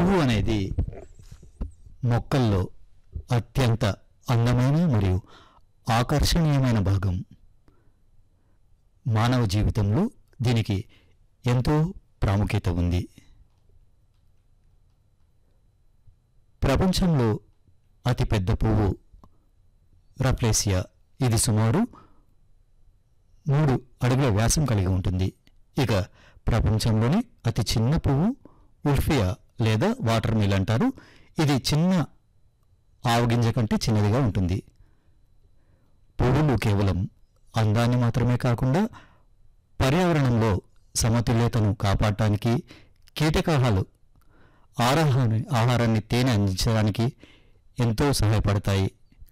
పువ్వు అనేది మొక్కల్లో అత్యంత అందమైన మరియు ఆకర్షణీయమైన భాగం మానవ జీవితంలో దీనికి ఎంతో ప్రాముఖ్యత ఉంది ప్రపంచంలో అతిపెద్ద పువ్వు రప్లేసియా ఇది సుమారు మూడు అడుగుల వ్యాసం కలిగి ఉంటుంది ఇక ప్రపంచంలోని అతి చిన్న పువ్వు ఉల్ఫియా లేదా వాటర్ మిల్ అంటారు ఇది చిన్న ఆవగింజ కంటే చిన్నదిగా ఉంటుంది పువ్వులు కేవలం అందాన్ని మాత్రమే కాకుండా పర్యావరణంలో సమతుల్యతను కాపాడటానికి కీటకాహాలు ఆహారాన్ని ఆహారాన్ని తేనె అందించడానికి ఎంతో సహాయపడతాయి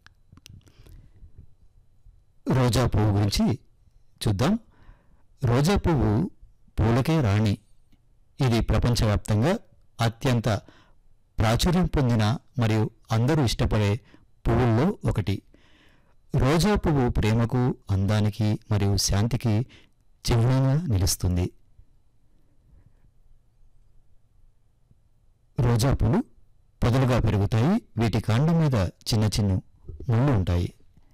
రోజా పువ్వు గురించి చూద్దాం రోజా పువ్వు పూలకే రాణి ఇది ప్రపంచవ్యాప్తంగా అత్యంత ప్రాచుర్యం పొందిన మరియు అందరూ ఇష్టపడే పువ్వుల్లో ఒకటి రోజా పువ్వు ప్రేమకు అందానికి మరియు శాంతికి చిహ్నంగా నిలుస్తుంది రోజా పువ్వు పొదలుగా పెరుగుతాయి వీటి కాండం మీద చిన్న చిన్న ముళ్ళు ఉంటాయి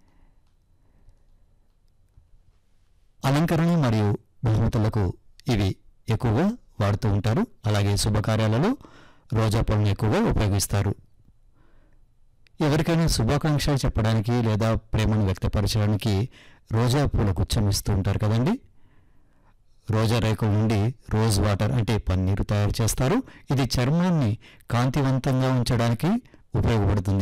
అలంకరణ మరియు బహుమతులకు ఇవి ఎక్కువగా వాడుతూ ఉంటారు అలాగే శుభకార్యాలలో రోజా పూలను ఎక్కువగా ఉపయోగిస్తారు ఎవరికైనా శుభాకాంక్షలు చెప్పడానికి లేదా ప్రేమను వ్యక్తపరచడానికి రోజా పూల గుచ్చం ఇస్తూ ఉంటారు కదండి రోజా రేకుల నుండి రోజ్ వాటర్ అంటే పన్నీరు తయారు చేస్తారు ఇది చర్మాన్ని కాంతివంతంగా ఉంచడానికి ఉపయోగపడుతుంది